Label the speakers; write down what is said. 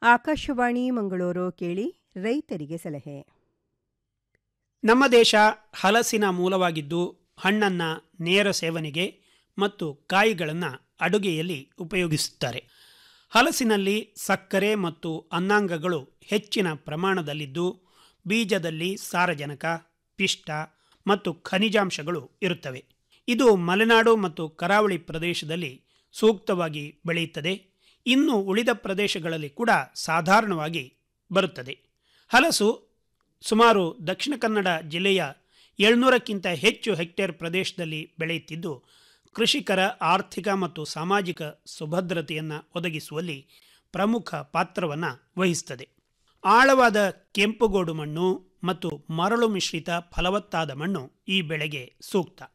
Speaker 1: ಆಕಾಶವಾಣಿ ಮಂಗಳೂರು ಕೇಳಿ ರೈತರಿಗೆ ಸಲಹೆ
Speaker 2: ನಮ್ಮ ದೇಶ ಹಲಸಿನ ಮೂಲವಾಗಿದ್ದು ಹಣ್ಣನ್ನು ನೇರ ಸೇವನೆಗೆ ಮತ್ತು ಕಾಯಿಗಳನ್ನು ಅಡುಗೆಯಲ್ಲಿ ಉಪಯೋಗಿಸುತ್ತಾರೆ ಹಲಸಿನಲ್ಲಿ ಸಕ್ಕರೆ ಮತ್ತು ಅನ್ನಾಂಗಗಳು ಹೆಚ್ಚಿನ ಪ್ರಮಾಣದಲ್ಲಿದ್ದು ಬೀಜದಲ್ಲಿ ಸಾರಜನಕ ಪಿಷ್ಟ ಮತ್ತು ಖನಿಜಾಂಶಗಳು ಇರುತ್ತವೆ ಇದು ಮಲೆನಾಡು ಮತ್ತು ಕರಾವಳಿ ಪ್ರದೇಶದಲ್ಲಿ ಸೂಕ್ತವಾಗಿ ಬೆಳೆಯುತ್ತದೆ ಇನ್ನು ಉಳಿದ ಪ್ರದೇಶಗಳಲ್ಲಿ ಕೂಡ ಸಾಧಾರಣವಾಗಿ ಬರುತ್ತದೆ ಹಲಸು ಸುಮಾರು ದಕ್ಷಿಣ ಕನ್ನಡ ಜಿಲ್ಲೆಯ ಏಳ್ನೂರಕ್ಕಿಂತ ಹೆಚ್ಚು ಹೆಕ್ಟೇರ್ ಪ್ರದೇಶದಲ್ಲಿ ಬೆಳೆಯುತ್ತಿದ್ದು ಕೃಷಿಕರ ಆರ್ಥಿಕ ಮತ್ತು ಸಾಮಾಜಿಕ ಸುಭದ್ರತೆಯನ್ನು ಒದಗಿಸುವಲ್ಲಿ ಪ್ರಮುಖ ಪಾತ್ರವನ್ನು ವಹಿಸುತ್ತದೆ ಆಳವಾದ ಕೆಂಪುಗೋಡು ಮಣ್ಣು ಮತ್ತು ಮರಳು ಮಿಶ್ರಿತ ಫಲವತ್ತಾದ ಮಣ್ಣು ಈ ಬೆಳೆಗೆ ಸೂಕ್ತ